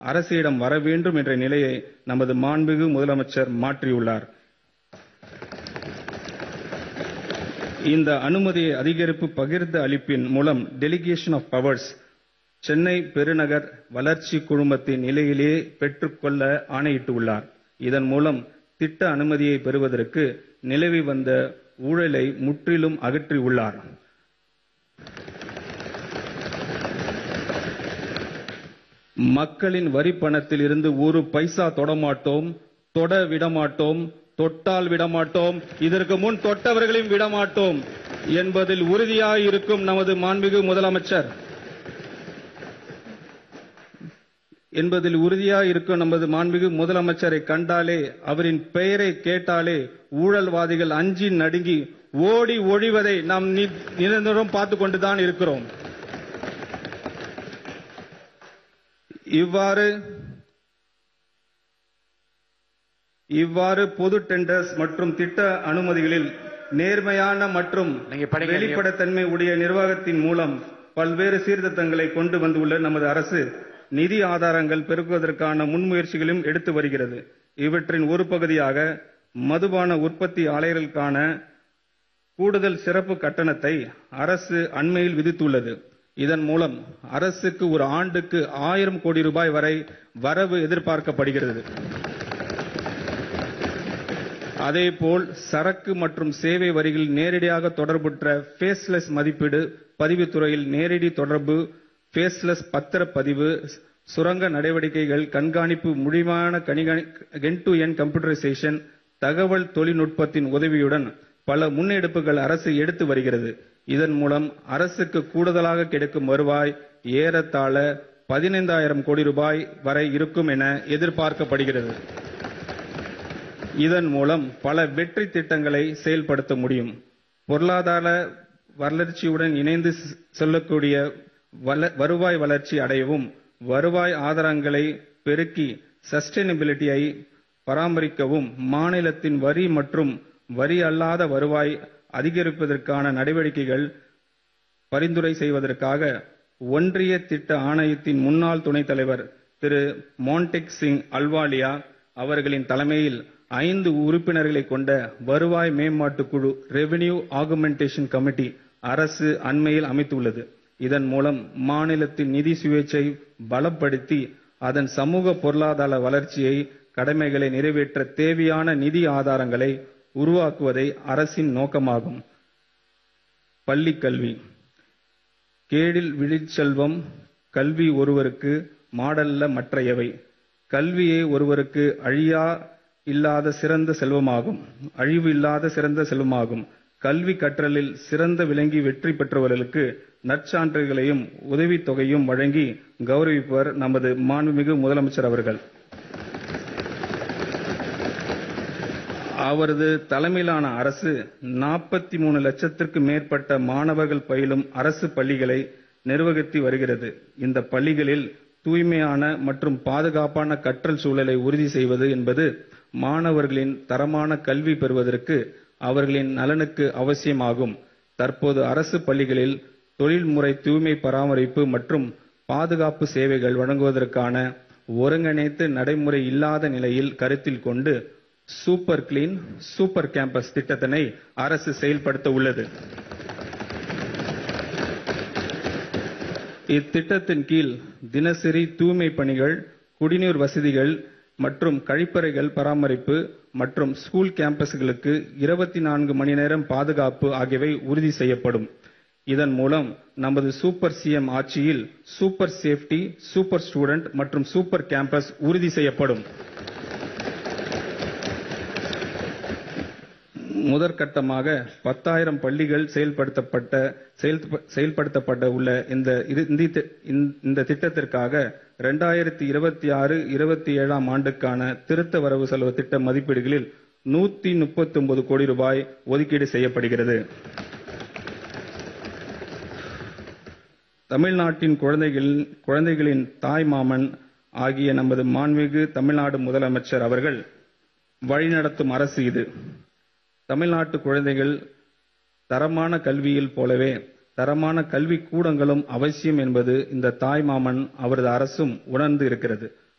அரசிடம் வர வேண்டும் என்ற நிலையை நமது மாண்புமிகு முதலமைச்சர் மாற்றியுள்ளார் இந்த அனுமதியை அதிகரிப்பு பகிர்ந்து அளிப்பின் மூலம் டெலிகேஷன் ஆஃப் பவர்ஸ் சென்னை பெருநகர் வளர்ச்சி குழுமத்தின் நிலையிலேயே பெற்றுக்கொள்ள ஆணையிட்டுள்ளார் இதன் மூலம் திட்ட அனுமதியை பெறுவதற்கு நிலவி வந்த ஊழலை முற்றிலும் அகற்றியுள்ளார் மக்களின் வரி பணத்தில் இருந்து ஒரு பைசா தொடமாட்டோம் தொட விடமாட்டோம் தொட்டால் விடமாட்டோம் இதற்கு முன் தொட்டவர்களையும் விடமாட்டோம் என்பதில் உறுதியாய் இருக்கும் நமது மாண்புமிகு முதலமைச்சர் என்பதில் உறுதியாய் இருக்கும் நமது மாண்புமிகு முதலமைச்சரை கண்டாலே அவரின் பெயரை கேட்டாலே ஊழல்வாதிகள் அஞ்சி நடுங்கி ஓடி ஒழிவதை நாம் நி- நிரந்தரம் பார்த்து கொண்டுதான் இருக்கிறோம் இவ்வாறு இவ்வாறு பொது டெண்டர்ஸ் மற்றும் திட்ட அனுமதிகளில் நேர்மையான மற்றும் நீங்க படிங்க. வெளிப்படைத்தன்மை உடைய நிர்வாகத்தின் மூலம் பல்வேறு சீர்திருத்தங்களை கொண்டு வந்துள்ள நமது அரசு நிதி ஆதாரங்கள் பெருக்குவதற்கான முன்முயற்சிகளையும் எடுத்து வருகிறது இவற்றின் ஒரு பகுதியாக மதுபான உற்பத்தி ஆலைகளுக்கான கூடுதல் சிறப்பு கட்டணத்தை அரசு அண்மையில் விதித்துள்ளது இதன் மூலம் அரசுக்கு ஒரு ஆண்டுக்கு ஆயிரம் கோடி ரூபாய் வரை வரவு எதிர்பார்க்கப்படுகிறது அதேபோல் சரக்கு மற்றும் சேவை வரிகளில் நேரடியாக தொடர்புற்ற ஃபேஸ்லெஸ் மதிப்பீடு பதிவுத்துறையில் நேரடி தொடர்பு ஃபேஸ்லெஸ் பத்திரப்பதிவு சுரங்க நடவடிக்கைகள் கண்காணிப்பு முடிவான என் டு என் கம்ப்யூட்டரைசேஷன் தகவல் தொழில்நுட்பத்தின் உதவியுடன் பல முன்னெடுப்புகள் அரசு எடுத்து வருகிறது இதன் மூலம் அரசுக்கு கூடுதலாக கிடைக்கும் வருவாய் ஏறத்தாழ பதினைந்தாயிரம் கோடி ரூபாய் வரை இருக்கும் என எதிர்பார்க்கப்படுகிறது இதன் மூலம் பல வெற்றி திட்டங்களை செயல்படுத்த முடியும் பொருளாதார வளர்ச்சியுடன் இணைந்து செ- செல்லக்கூடிய வள- வருவாய் வளர்ச்சி அடையவும் வருவாய் ஆதாரங்களை பெருக்கி சஸ்டைனபிலிட்டியை பராமரிக்கவும் மாநிலத்தின் வரி மற்றும் வரி அல்லாத வருவாய் அதிகரிப்பதற்கான நடவடிக்கைகள் பரிந்துரை செய்வதற்காக ஒன்றிய திட்ட ஆணையத்தின் முன்னாள் துணைத் தலைவர் திரு மான்டெக் சிங் அல்வாலியா அவர்களின் தலைமையில் ஐந்து உறுப்பினர்களை கொண்ட வருவாய் மேம்பாட்டு குழு ரெவென்யூ ஆகுமெண்டேஷன் கமிட்டி அரசு அண்மையில் அமைத்துள்ளது இதன் மூலம் மாநிலத்தின் நிதி சுயேட்சை பலப்படுத்தி அதன் சமூக பொருளாதார வளர்ச்சியை கடமைகளை நிறைவேற்ற தேவையான நிதி ஆதாரங்களை உருவாக்குவதே அரசின் நோக்கமாகும் பள்ளிக் கல்வி கேடில் விழிச்செல்வம் கல்வி ஒருவருக்கு மாடல்ல மற்றையவை கல்வியே ஒருவருக்கு அழியா இல்லாத சிறந்த செல்வமாகும் அழிவு இல்லாத சிறந்த செல்வமாகும் கல்வி கற்றலில் சிறந்த விளங்கி வெற்றி பெற்றவர்களுக்கு நற்சான்றுகளையும் உதவித்தொகையும் வழங்கி கௌரவிப்பவர் நமது மாண்புமிகு முதலமைச்சர் அவர்கள் அவரது தலைமையிலான அரசு நாற்பத்தி மூணு லட்சத்திற்கு மேற்பட்ட மாணவர்கள் பயிலும் அரசு பள்ளிகளை நிர்வகித்து வருகிறது இந்த பள்ளிகளில் தூய்மையான மற்றும் பாதுகாப்பான கற்றல் சூழலை உறுதி செய்வது என்பது மாணவர்களின் தரமான கல்வி பெறுவதற்கு அவர்களின் நலனுக்கு அவசியமாகும் தற்போது அரசு பள்ளிகளில் தொழில்முறை தூய்மை பராமரிப்பு மற்றும் பாதுகாப்பு சேவைகள் வழங்குவதற்கான ஒருங்கிணைத்து நடைமுறை இல்லாத நிலையில் கருத்தில் கொண்டு சூப்பர் கிளீன் சூப்பர் கேம்பஸ் திட்டத்தினை அரசு செயல்படுத்த உள்ளது இத்திட்டத்தின் கீழ் தினசரி தூய்மை பணிகள் குடிநீர் வசதிகள் மற்றும் கழிப்பறைகள் பராமரிப்பு மற்றும் ஸ்கூல் கேம்பஸ்களுக்கு இருபத்தி நான்கு மணி நேரம் பாதுகாப்பு ஆகியவை உறுதி செய்யப்படும் இதன் மூலம் நமது சூப்பர் சிஎம் ஆட்சியில் சூப்பர் சேஃப்டி சூப்பர் ஸ்டூடெண்ட் மற்றும் சூப்பர் கேம்பஸ் உறுதி செய்யப்படும் முதற்கட்டமாக பத்தாயிரம் பள்ளிகள் செயல்படுத்தப்பட்ட செயல்- செயல்படுத்தப்பட உள்ள இந்த இரு- இந்த தி- இந்த திட்டத்திற்காக இரண்டாயிரத்தி இருபத்தி ஆறு இருபத்தி ஏழாம் ஆண்டுக்கான திருத்த வரவு செலவு திட்ட மதிப்பீடுகளில் நூத்தி முப்பத்தி ஒன்பது கோடி ரூபாய் ஒதுக்கீடு செய்யப்படுகிறது தமிழ்நாட்டின் குழந்தைகளின் குழந்தைகளின் தாய் மாமன் ஆகிய நமது மாண்புமிகு தமிழ்நாடு முதலமைச்சர் அவர்கள் வழிநடத்தும் அரசு இது தமிழ்நாட்டு குழந்தைகள் தரமான கல்வியில் போலவே தரமான கல்வி கூடங்களும் அவசியம் என்பது இந்த தாய் மாமன் அவரது அரசும் உணர்ந்து இருக்கிறது